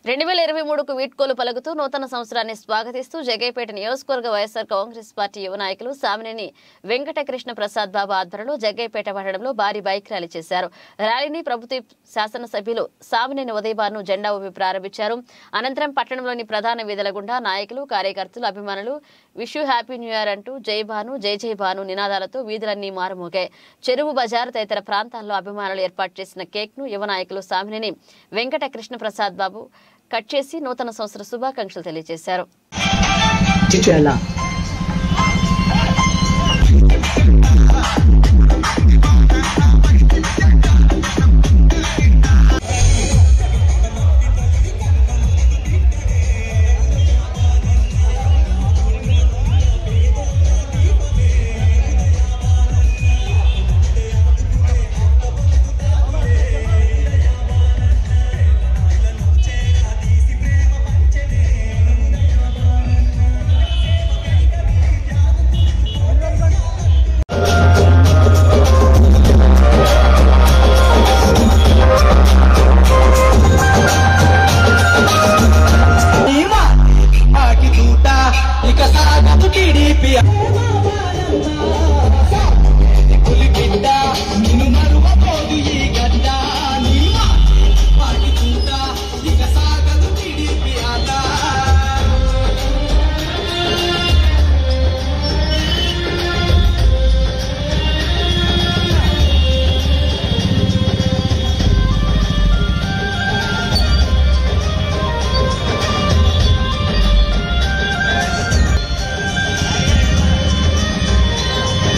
రెండు వేల ఇరవై మూడుకు వీడ్కోలు పలుకుతూ నూతన సంవత్సరాన్ని స్వాగతిస్తూ జగైపేట నియోజకవర్గ వైఎస్ఆర్ కాంగ్రెస్ పార్టీ యువ నాయకులు సామినేని వెంకటకృష్ణ ప్రసాద్ బాబు ఆధ్వర్యంలో జగ్గైపేట పట్టణంలో భారీ బైక్ ర్యాలీ చేశారు ర్యాలీని ప్రభుత్వ శాసనసభ్యులు సామినేని ఉదయభాను జెండా ఊపి ప్రారంభించారు అనంతరం పట్టణంలోని ప్రధాన వీధుల గుండా నాయకులు కార్యకర్తలు అభిమానులు విష్ హ్యాపీ న్యూ ఇయర్ అంటూ జై భాను జై జై భాను నినాదాలతో వీధులన్నీ మారుమోగాయి చెరువు బజార్ తదితర ప్రాంతాల్లో అభిమానులు ఏర్పాటు చేసిన కేక్ ను యువ నాయకులు సామినేని వెంకట కృష్ణ ప్రసాద్ బాబు కట్ చేసి నూతన సంవత్సర శుభాకాంక్షలు తెలియజేశారు చిట్యాల